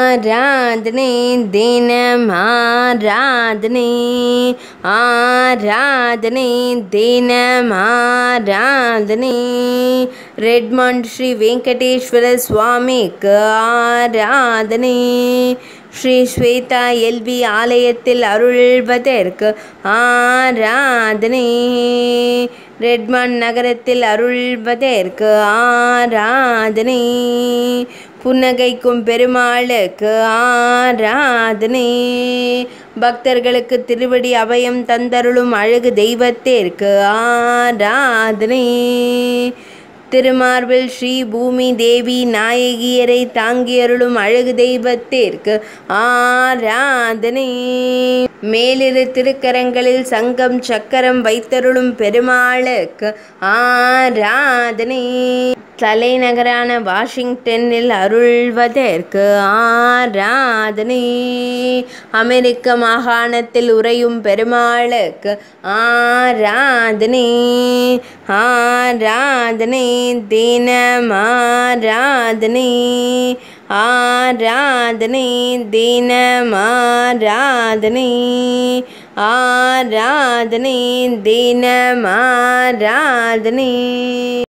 ஆராதனை தினம் ஆராதனை ஆராதனை தினம் ஆராதனை ரெட்மண்ட் ஸ்ரீ வெங்கடேஸ்வர சுவாமிக்கு ஆராதனை ஸ்ரீ ஸ்வேதா எல்வி ஆலயத்தில் அருள்வதற்கு ஆராதனை ரெட்மண்ட் நகரத்தில் அருள்வதற்கு ஆராதனை புன்னகைக்கும் பெருமாளுக்கு ஆராதனை பக்தர்களுக்கு திருவடி அபயம் தந்தருளும் அழகு தெய்வத்திற்கு ஆராதனை திருமார்பில் ஸ்ரீ பூமி தேவி நாயகியரை தாங்கியருளும் அழகு தெய்வத்திற்கு ஆராதனை மேலிரு திருக்கரங்களில் சங்கம் சக்கரம் வைத்தருளும் பெருமாளுக்கு ஆராதனை தலைநகரான வாஷிங்டனில் அருள்வதற்கு ஆராதனை அமெரிக்க மாகாணத்தில் உறையும் பெருமாளுக்கு ஆராதனை ஆராதனை தினம் ஆராதனை ஆராதனை தினம் ஆராதனை ஆராதனை தினம் ஆராதனை